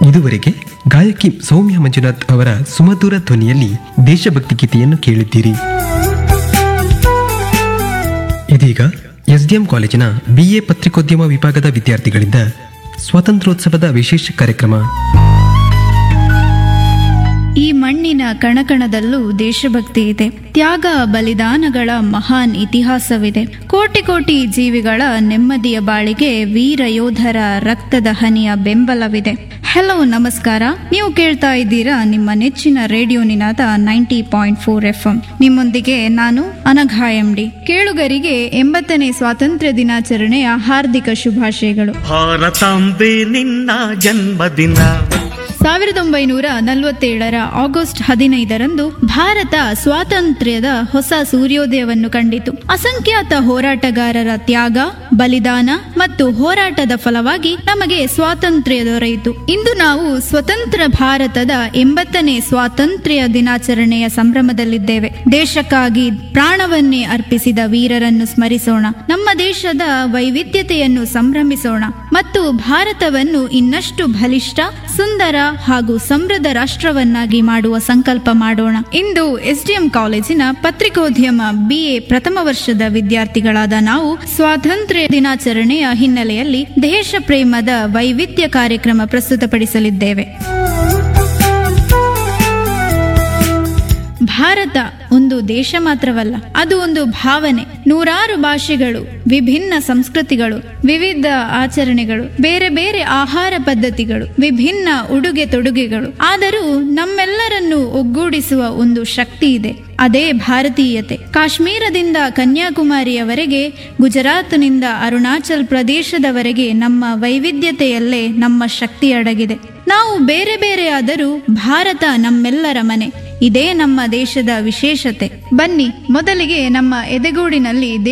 ಇದುವರೆಗೆ ಗಾಯಕಿ ಸೌಮ್ಯ ಮಂಜುನಾಥ್ ಅವರ ಸುಮಧುರ ಧ್ವನಿಯಲ್ಲಿ ದೇಶಭಕ್ತಿ ಗೀತೆಯನ್ನು ಕೇಳಿದ್ದೀರಿ ಇದೀಗ ಎಸ್ಡಿಎಂ ಕಾಲೇಜಿನ ಬಿಎ ಪತ್ರಿಕೋದ್ಯಮ ವಿಭಾಗದ ವಿದ್ಯಾರ್ಥಿಗಳಿಂದ ಸ್ವಾತಂತ್ರ್ಯೋತ್ಸವದ ವಿಶೇಷ ಕಾರ್ಯಕ್ರಮ ಈ ಮಣ್ಣಿನ ಕಣಕಣದಲ್ಲೂ ದೇಶಭಕ್ತಿ ಇದೆ ತ್ಯಾಗ ಬಲಿದಾನಗಳ ಮಹಾನ್ ಇತಿಹಾಸವಿದೆ ಕೋಟಿ ಕೋಟಿ ಜೀವಿಗಳ ನೆಮ್ಮದಿಯ ಬಾಳಿಗೆ ವೀರ ಯೋಧರ ರಕ್ತದ ಹನಿಯ ಬೆಂಬಲವಿದೆ ಹಲೋ ನಮಸ್ಕಾರ ನೀವು ಕೇಳ್ತಾ ಇದ್ದೀರಾ ನಿಮ್ಮ ನೆಚ್ಚಿನ ರೇಡಿಯೋ ನಿನಾದ ninety point four F M ನಿಮ್ಮೊಂದಿಗೆ ನಾನು ಅನಘಾ ಎಂಡಿ ಕೇಳುಗರಿಗೆ ಎಂಬತ್ತನೇ ಸ್ವಾತಂತ್ರ್ಯ ದಿನಾಚರಣೆಯ ಹಾರ್ದಿಕ ಶುಭಾಶಯಗಳು ಭಾರತಾಂಬೆ ನಿನ್ನ ಜನ್ಮದಿನ ಸಾವಿರದ ಒಂಬೈನೂರ ನಲವತ್ತೇಳರ ಆಗಸ್ಟ್ ಹದಿನೈದರಂದು ಭಾರತ ಸ್ವಾತಂತ್ರ್ಯದ ಹೊಸ ಸೂರ್ಯೋದಯವನ್ನು ಕಂಡಿತು ಅಸಂಖ್ಯಾತ ಹೋರಾಟಗಾರರ ತ್ಯಾಗ ಬಲಿದಾನ ಮತ್ತು ಹೋರಾಟದ ಫಲವಾಗಿ ನಮಗೆ ಸ್ವಾತಂತ್ರ್ಯ ದೊರೆಯಿತು ಇಂದು ನಾವು ಸ್ವತಂತ್ರ ಭಾರತದ ಎಂಬತ್ತನೇ ಸ್ವಾತಂತ್ರ್ಯ ದಿನಾಚರಣೆಯ ಸಂಭ್ರಮದಲ್ಲಿದ್ದೇವೆ ದೇಶಕ್ಕಾಗಿ ಪ್ರಾಣವನ್ನೇ ಅರ್ಪಿಸಿದ ವೀರರನ್ನು ಸ್ಮರಿಸೋಣ ನಮ್ಮ ದೇಶದ ವೈವಿಧ್ಯತೆಯನ್ನು ಸಂಭ್ರಮಿಸೋಣ ಮತ್ತು ಭಾರತವನ್ನು ಇನ್ನಷ್ಟು ಬಲಿಷ್ಠ ಸುಂದರ ಹಾಗೂ ಸಮೃದ್ಧ ರಾಷ್ಟ್ರವನ್ನಾಗಿ ಮಾಡುವ ಸಂಕಲ್ಪ ಮಾಡೋಣ ಇಂದು ಎಸ್ಡಿಎಂ ಕಾಲೇಜಿನ ಪತ್ರಿಕೋದ್ಯಮ ಬಿಎ ಪ್ರಥಮ ವರ್ಷದ ವಿದ್ಯಾರ್ಥಿಗಳಾದ ನಾವು ಸ್ವಾತಂತ್ರ್ಯ ದಿನಾಚರಣೆಯ ಹಿನ್ನೆಲೆಯಲ್ಲಿ ದೇಶ ಪ್ರೇಮದ ವೈವಿಧ್ಯ ಕಾರ್ಯಕ್ರಮ ಪ್ರಸ್ತುತಪಡಿಸಲಿದ್ದೇವೆ ಭಾರತ ಒಂದು ದೇಶ ಮಾತ್ರವಲ್ಲ ಅದು ಒಂದು ಭಾವನೆ ನೂರಾರು ಭಾಷೆಗಳು ವಿಭಿನ್ನ ಸಂಸ್ಕೃತಿಗಳು ವಿವಿಧ ಆಚರಣೆಗಳು ಬೇರೆ ಬೇರೆ ಆಹಾರ ಪದ್ಧತಿಗಳು ವಿಭಿನ್ನ ಉಡುಗೆ ತೊಡುಗೆಗಳು ಆದರೂ ನಮ್ಮೆಲ್ಲರನ್ನು ಒಗ್ಗೂಡಿಸುವ ಒಂದು ಶಕ್ತಿ ಇದೆ ಅದೇ ಭಾರತೀಯತೆ ಕಾಶ್ಮೀರದಿಂದ ಕನ್ಯಾಕುಮಾರಿಯವರೆಗೆ ಗುಜರಾತ್ನಿಂದ ಅರುಣಾಚಲ್ ಪ್ರದೇಶದವರೆಗೆ ನಮ್ಮ ವೈವಿಧ್ಯತೆಯಲ್ಲೇ ನಮ್ಮ ಶಕ್ತಿ ಅಡಗಿದೆ ನಾವು ಬೇರೆ ಬೇರೆಯಾದರೂ ಭಾರತ ನಮ್ಮೆಲ್ಲರ ಮನೆ ಇದೇ ನಮ್ಮ ದೇಶದ ವಿಶೇಷತೆ ಬನ್ನಿ ಮೊದಲಿಗೆ ನಮ್ಮ ಎದೆಗೂಡಿನಲ್ಲಿ